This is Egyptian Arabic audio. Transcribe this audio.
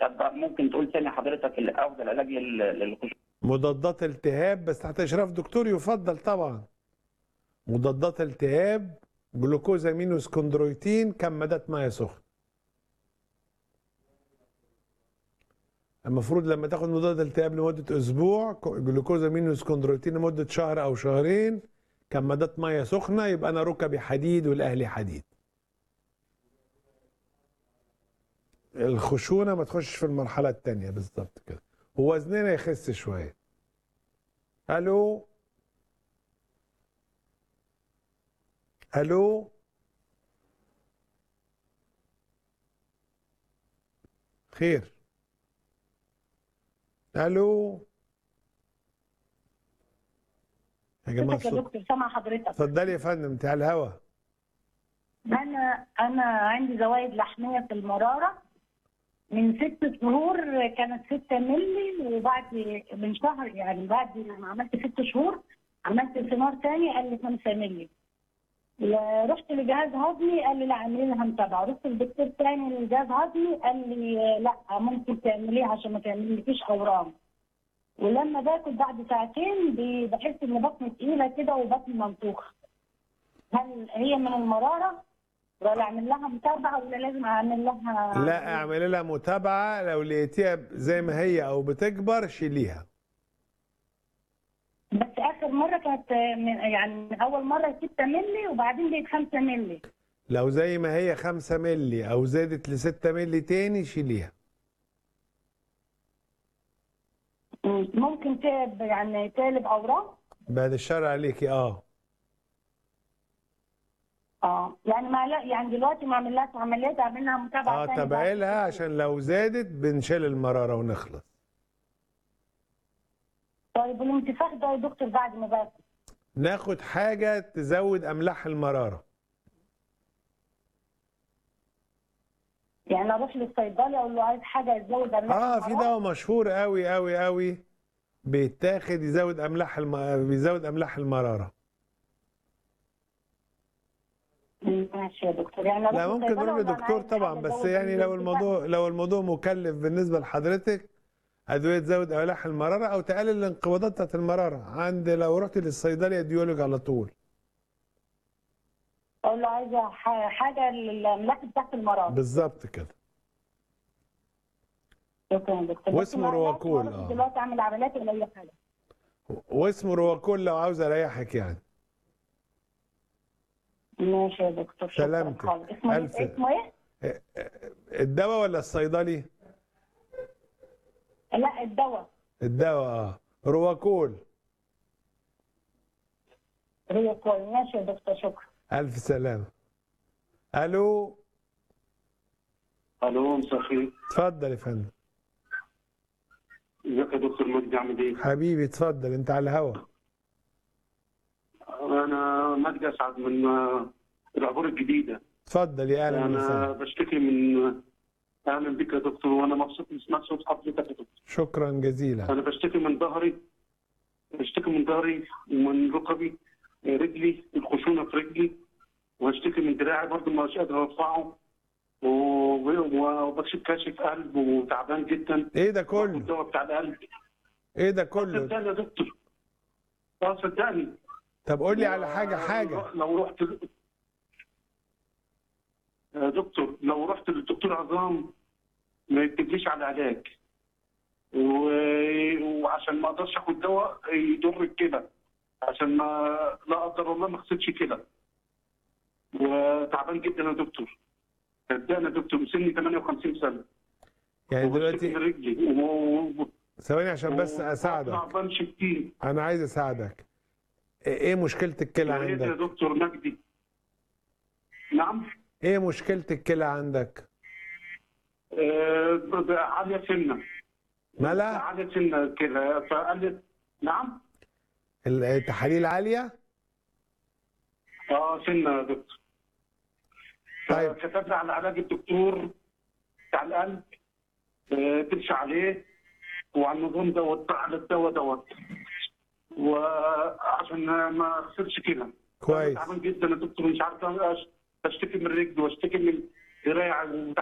طب ممكن تقول تاني حضرتك افضل علاج لل- للخشونه مضادات التهاب بس تحت اشراف دكتور يفضل طبعا مضادات التهاب جلوكوزامينوس كوندرويتين كمادات ميه سخن المفروض لما تاخد مضاد التهاب لمده اسبوع كو- جلوكوزامينوس كوندرويتين لمده شهر او شهرين كمادات ميه سخنه يبقى انا ركبي حديد والاهلي حديد الخشونه ما تخش في المرحله الثانيه بالظبط كده ووزننا يخس شويه الو الو خير الو يا جماعه حضرتك يا الصوت دكتور سامع حضرتك اتفضلي يا فندم انت على الهوا انا انا عندي زوايد لحميه في المراره من ست شهور كانت 6 مللي وبعد من شهر يعني بعد ما عملت ست شهور عملت سمار تاني قال لي 5 مللي رحت لجهاز هضمي قال لي لا اعملي لها متابعه رحت لدكتور تاني لجهاز هضمي قال لي لا ممكن تعمليها عشان ما تعمليش اورام ولما باكل بعد ساعتين ب- بحس ان بطني تقيله كده وبطني منفوخه هل هي من المراره ولا اعمل لها متابعه ولا لازم اعمل لها لا اعملي لها متابعه لو لقيتيها زي ما هي او بتكبر شيليها بس اخر مره كانت من يعني اول مره 6 مللي وبعدين بقت 5 مللي لو زي ما هي 5 مللي او زادت ل 6 مللي تاني شيليها ممكن تقلب يعني تقلب اورام بعد الشر عليكي اه اه يعني ما لا يعني دلوقتي ما اعملهاش عمليات اعمل لها متابعه اه تاني تابعي بعد لها ست شهور. عشان لو زادت بنشيل المراره ونخلص طيب والانتفاخ ده يا دكتور بعد ما باكل ناخد حاجه تزود املاح المراره يعني اروح للصيدلي اقول له عايز حاجه تزود املاح اه في المرارة؟ دواء مشهور قوي قوي قوي بيتاخد يزود املاح الم... بيزود املاح المراره ماشي يا دكتور يعني أروح لا ممكن للصيدلة نروح ولا أنا لدكتور عايز طبعا حاجة بس تزود يعني لو الانتفاخ؟ الموضوع لو الموضوع مكلف بالنسبه لحضرتك ادويه تزود املاح المراره او تقلل الانقباضات بتاعت المراره عند لو رحت للصيدليه ديولوج على طول اقول له عايزه ح- حاجه للاملاح بتاعت المراره بالظبط كده شكرا يا دكتور واسمه بس ما أقدرش رواكول، أروح آه. دلوقتي اعمل عمليات ولا اي حاجه واسمه رواكول لو عاوز اريحك يعني ماشي يا دكتور شكرا سلامتك. خالص اسمه ألف- ايه اسمه ايه؟ الدواء ولا الصيدلي لا الدواء الدواء اه رواكول هي كويس ماشي يا دكتور شكرا الف سلامه الو الو مساء الخير اتفضل يا فندم ازيك يا دكتور مجدي عامل ايه؟ حبيبي اتفضل انت على الهوا انا مجدي اسعد من آه، العبور الجديده اتفضل يا اهلا انا وسهلا بشتكي من اهلا بك يا دكتور وانا مبسوط من سمعت صوت حضرتك يا دكتور شكرا جزيلا انا بشتكي من ظهري بشتكي من ظهري ومن ركبي رجلي الخشونه في رجلي وبشتكي من دراعي برضه مش قادر ارفعه و- وبكشف كاشف قلب وتعبان جدا ايه ده باخد كله الدواء بتاع القلب ايه ده كله صدقني يا دكتور اه صدقني طب قول لي على حاجه حاجه لو رحت يا دكتور لو رحت للدكتور عظام ما يكتبليش على علاج و... وعشان ما اقدرش اخد دواء يضر الكلى عشان ما لا قدر الله ما اغسلش كلى وتعبان جدا يا دكتور صدقني يا دكتور سني 58 سنه يعني وبشتكي من دلوقتي رجلي و... ثواني عشان بس و- اساعدك بمشي كتير انا عايز اساعدك ايه مشكله الكلى يا ريت يا عندك دكتور مجدي نعم ايه مشكله الكلى عندك آه، ب- ب- عالية سنة مالها عالية سنة كده فقال لي نعم التحاليل عاليه اه سنة يا دكتور طيب. كتب لي على علاج الدكتور بتاع القلب آه، تمشي عليه وعلى النظام دوت على الدواء دوت وعشان ما اغسلش كده كويس تعبان جدا يا دكتور مش عارف أش- اشتكي من رجلي واشتكي من دراعي